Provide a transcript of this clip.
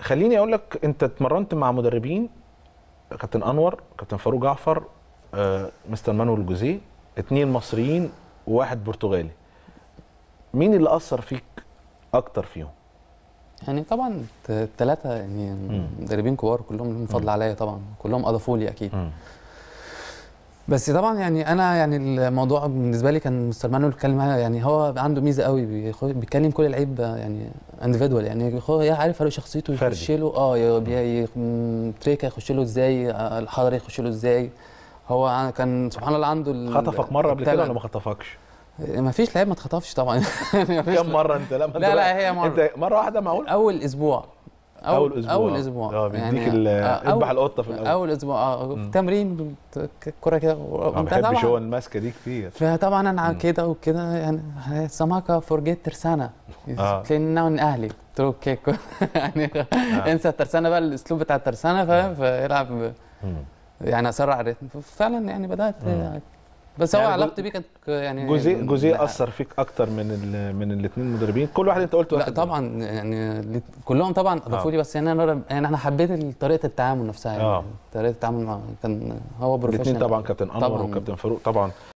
خليني اقول لك انت اتمرنت مع مدربين كابتن انور كابتن فاروق جعفر آه، مستر مانويل جوزيه اتنين مصريين وواحد برتغالي مين اللي اثر فيك اكتر فيهم يعني طبعا الثلاثه يعني مدربين كبار كلهم لهم فضل عليا طبعا كلهم اضافوا لي اكيد بس طبعا يعني انا يعني الموضوع بالنسبه لي كان مستر مانويل اتكلم معايا يعني هو عنده ميزه قوي بيخ- بيتكلم كل لعيب يعني اندفيدوال يعني هو عارف عارف شخصيته فردي. يخش له اه ي- بي- ي- م- تريكه يخش له ازاي آه، الحضر يخش له ازاي هو ع- كان سبحان الله عنده ال- خطفك مره قبل كده التالنت. ولا ما خطفكش ما فيش لعيب ما اتخطفش طبعا يعني مفيش كم مره انت لما لا، لا، هي مرة. انت مره واحده معقول اول اسبوع اول اسبوع اول اسبوع اه بيديك ال- آه، أول- اذبح القطه في الاول اول اسبوع اه تمرين الكره كده ما وأنت بحبش طبعاً- هو الماسكه دي كتير فطبعا انا كده وكده يعني سماكه فورجيت ترسانه آه. كلنا من اهلي قلت له اوكي كو- يعني انسى الترسانه بقى الاسلوب بتاع الترسانه فاهم فيلعب مم. يعني اسرع الريتم فعلا يعني بدات بس هو يعني علاقتي بيه كانت يعني جوزيه جوزيه لا- اثر فيك اكتر من ال من الاثنين مدربين كل واحد انت قلت لا واحد طبعا يعني اللي- كلهم طبعا اضافوا لي بس يعني انا يعني انا حبيت طريقه التعامل نفسها يعني آه. طريقه التعامل مع كان هو الاثنين بروفيشنال طبعا كابتن انور طبعاً. وكابتن فاروق طبعا